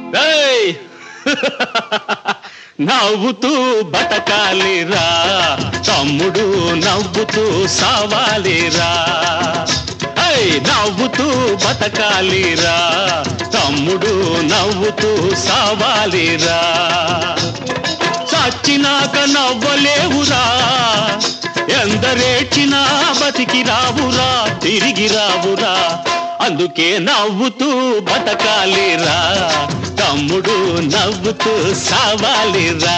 ఏయ్! నవ్వుతూ బతకాలిరా తమ్ముడు నవ్వుతూ సావాలిరా ఏయ్! నవ్వుతూ బతకాలిరా తమ్ముడు నవ్వుతూ సావాలిరా చచ్చినాక నవ్వలేవురా ఎందరేడ్చినా బతికి రావురా తిరిగి రావురా అందుకే నవ్వుతూ బతకాలిరా తమ్ముడు నవ్వుతూ సావాలిరా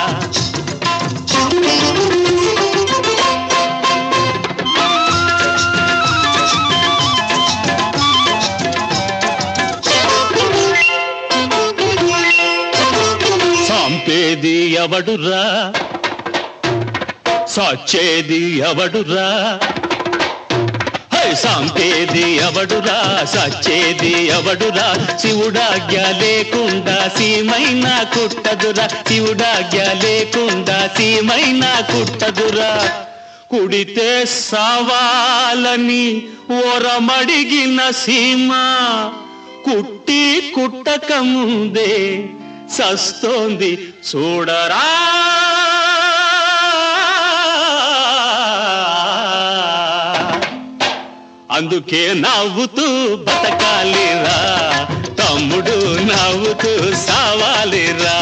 సంపేది ఎవడురా సచ్చేది ఎవడురా హై, సంపేది ఎవడురా సచ్చేది ఎవడురా శివుడాజ్ఞ లేకుండా సీమైన కుట్టదురా శివుడాజ్ఞ లేకుండా సీమైన కుట్టదురా కుడితే సావాలని ఓరమడిగిన సీమ కుట్టి కుట్టక ముందే సస్తోంది చూడరా అందుకే నవ్వుతూ బతకాలిరా తమ్ముడు నవ్వుతూ సావాలిరా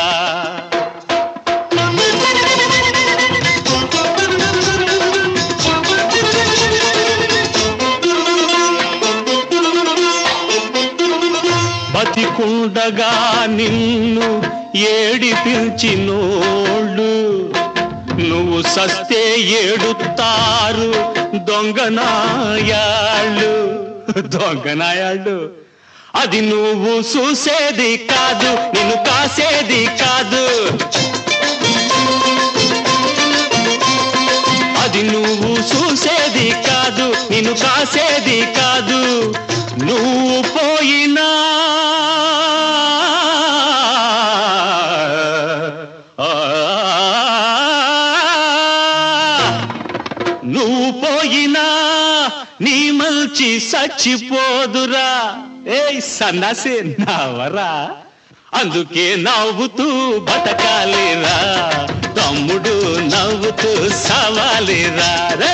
బతికుండగా నిన్ను ఏడిపించినోళ్ళు నువ్వు సస్తే ఏడుతారు దొంగనాయాళ్ళు దొంగనాయాళ్ళు అది నువ్వు చూసేది కాదు నిన్ను కాసేది కాదు అది నువ్వు చూసేది కాదు నిన్ను కాసేది కాదు నువ్వు పోయినా ఆ, నువ్వు పోయినా నీ మల్చి చచ్చిపోదురా ఏ సన్నాసి నావరా అందుకే నవ్వుతూ బతకాలిరా తమ్ముడు నవ్వుతూ సవాలిరా రే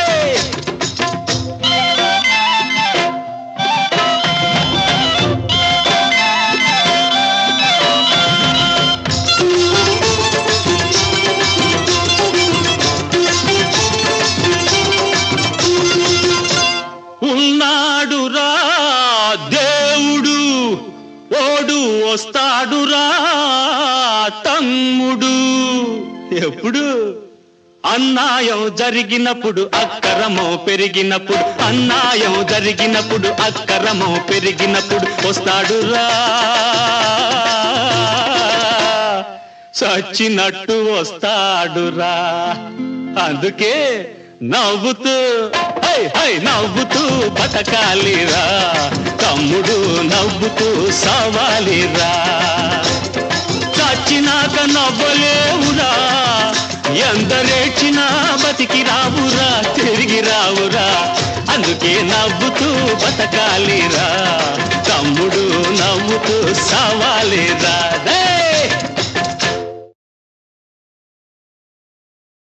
ఉన్నాడురా దేవుడు ఓడు వస్తాడురా తమ్ముడు ఎప్పుడు అన్యాయం జరిగినప్పుడు అక్కరమం పెరిగినప్పుడు అన్యాయం జరిగినప్పుడు అక్కరమం పెరిగినప్పుడు వస్తాడురా చచ్చినట్టు వస్తాడురా అందుకే నవ్వుతూ హై హై నవ్వుతూ బతకాలిరా తమ్ముడు నవ్వుతూ సవాలిరా చచ్చినాక నవ్వలేవురా ఎందరేడ్చినా బతికి రావురా తిరిగి రావురా అందుకే నవ్వుతూ బతకాలిరా తమ్ముడు నవ్వుతూ సవాలిరా రే